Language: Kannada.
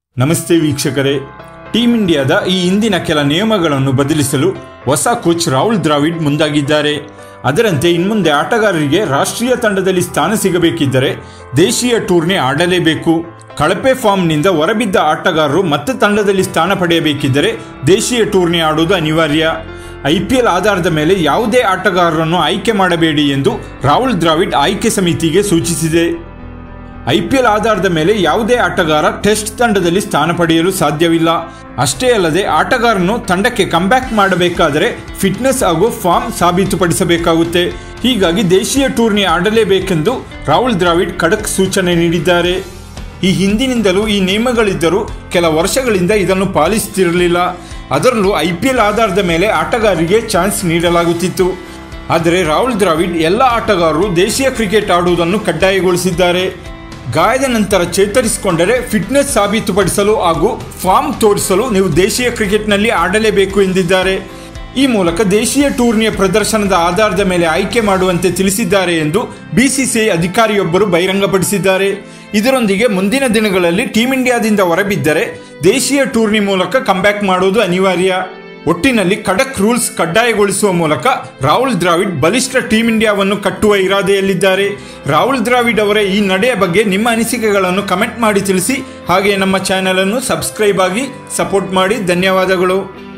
ನಮಸ್ತೆ ವೀಕ್ಷಕರೇ ಟೀಂ ಇಂಡಿಯಾದ ಈ ಹಿಂದಿನ ಕೆಲ ನಿಯಮಗಳನ್ನು ಬದಲಿಸಲು ಹೊಸ ಕೋಚ್ ರಾಹುಲ್ ದ್ರಾವಿಡ್ ಮುಂದಾಗಿದ್ದಾರೆ ಅದರಂತೆ ಇನ್ಮುಂದೆ ಆಟಗಾರರಿಗೆ ರಾಷ್ಟ್ರೀಯ ತಂಡದಲ್ಲಿ ಸ್ಥಾನ ಸಿಗಬೇಕಿದ್ದರೆ ದೇಶೀಯ ಟೂರ್ನಿ ಆಡಲೇಬೇಕು ಕಳಪೆ ಫಾರ್ಮ್ನಿಂದ ಹೊರಬಿದ್ದ ಆಟಗಾರರು ಮತ್ತೆ ತಂಡದಲ್ಲಿ ಸ್ಥಾನ ಪಡೆಯಬೇಕಿದ್ದರೆ ದೇಶೀಯ ಟೂರ್ನಿ ಆಡುವುದು ಅನಿವಾರ್ಯ ಐಪಿಎಲ್ ಆಧಾರದ ಮೇಲೆ ಯಾವುದೇ ಆಟಗಾರರನ್ನು ಆಯ್ಕೆ ಮಾಡಬೇಡಿ ಎಂದು ರಾಹುಲ್ ದ್ರಾವಿಡ್ ಆಯ್ಕೆ ಸಮಿತಿಗೆ ಸೂಚಿಸಿದೆ ಐಪಿಎಲ್ ಆಧಾರದ ಮೇಲೆ ಯಾವುದೇ ಆಟಗಾರ ಟೆಸ್ಟ್ ತಂಡದಲ್ಲಿ ಸ್ಥಾನ ಪಡೆಯಲು ಸಾಧ್ಯವಿಲ್ಲ ಅಷ್ಟೇ ಅಲ್ಲದೆ ಆಟಗಾರನು ತಂಡಕ್ಕೆ ಕಂಬ್ಯಾಕ್ ಮಾಡಬೇಕಾದರೆ ಫಿಟ್ನೆಸ್ ಹಾಗೂ ಫಾರ್ಮ್ ಸಾಬೀತುಪಡಿಸಬೇಕಾಗುತ್ತೆ ಹೀಗಾಗಿ ದೇಶೀಯ ಟೂರ್ನಿ ಆಡಲೇಬೇಕೆಂದು ರಾಹುಲ್ ದ್ರಾವಿಡ್ ಖಡಕ್ ಸೂಚನೆ ನೀಡಿದ್ದಾರೆ ಈ ಹಿಂದಿನಿಂದಲೂ ಈ ನಿಯಮಗಳಿದ್ದರೂ ಕೆಲ ವರ್ಷಗಳಿಂದ ಇದನ್ನು ಪಾಲಿಸುತ್ತಿರಲಿಲ್ಲ ಅದರಲ್ಲೂ ಐಪಿಎಲ್ ಆಧಾರದ ಮೇಲೆ ಆಟಗಾರರಿಗೆ ಚಾನ್ಸ್ ನೀಡಲಾಗುತ್ತಿತ್ತು ಆದರೆ ರಾಹುಲ್ ದ್ರಾವಿಡ್ ಎಲ್ಲ ಆಟಗಾರರು ದೇಶೀಯ ಕ್ರಿಕೆಟ್ ಆಡುವುದನ್ನು ಕಡ್ಡಾಯಗೊಳಿಸಿದ್ದಾರೆ ಗಾಯದ ನಂತರ ಚೇತರಿಸಿಕೊಂಡರೆ ಫಿಟ್ನೆಸ್ ಸಾಬೀತುಪಡಿಸಲು ಹಾಗೂ ಫಾರ್ಮ್ ತೋರಿಸಲು ನೀವು ದೇಶೀಯ ಕ್ರಿಕೆಟ್ನಲ್ಲಿ ಆಡಲೇಬೇಕು ಎಂದಿದ್ದಾರೆ ಈ ಮೂಲಕ ದೇಶೀಯ ಟೂರ್ನಿಯ ಪ್ರದರ್ಶನದ ಆಧಾರದ ಮೇಲೆ ಆಯ್ಕೆ ಮಾಡುವಂತೆ ತಿಳಿಸಿದ್ದಾರೆ ಎಂದು ಬಿಸಿಸಿಐ ಅಧಿಕಾರಿಯೊಬ್ಬರು ಬಹಿರಂಗಪಡಿಸಿದ್ದಾರೆ ಇದರೊಂದಿಗೆ ಮುಂದಿನ ದಿನಗಳಲ್ಲಿ ಟೀಂ ಇಂಡಿಯಾದಿಂದ ಹೊರಬಿದ್ದರೆ ದೇಶೀಯ ಟೂರ್ನಿ ಮೂಲಕ ಕಂಬ್ಯಾಕ್ ಮಾಡುವುದು ಅನಿವಾರ್ಯ ಒಟ್ಟಿನಲ್ಲಿ ಖಡಕ್ ರೂಲ್ಸ್ ಕಡ್ಡಾಯಗೊಳಿಸುವ ಮೂಲಕ ರಾಹುಲ್ ದ್ರಾವಿಡ್ ಬಲಿಷ್ಠ ಟೀಂ ಇಂಡಿಯಾವನ್ನು ಕಟ್ಟುವ ಇರಾದೆಯಲ್ಲಿದ್ದಾರೆ ರಾಹುಲ್ ದ್ರಾವಿಡ್ ಅವರ ಈ ನಡೆಯ ಬಗ್ಗೆ ನಿಮ್ಮ ಅನಿಸಿಕೆಗಳನ್ನು ಕಮೆಂಟ್ ಮಾಡಿ ತಿಳಿಸಿ ಹಾಗೆ ನಮ್ಮ ಚಾನೆಲ್ ಅನ್ನು ಸಬ್ಸ್ಕ್ರೈಬ್ ಆಗಿ ಸಪೋರ್ಟ್ ಮಾಡಿ ಧನ್ಯವಾದಗಳು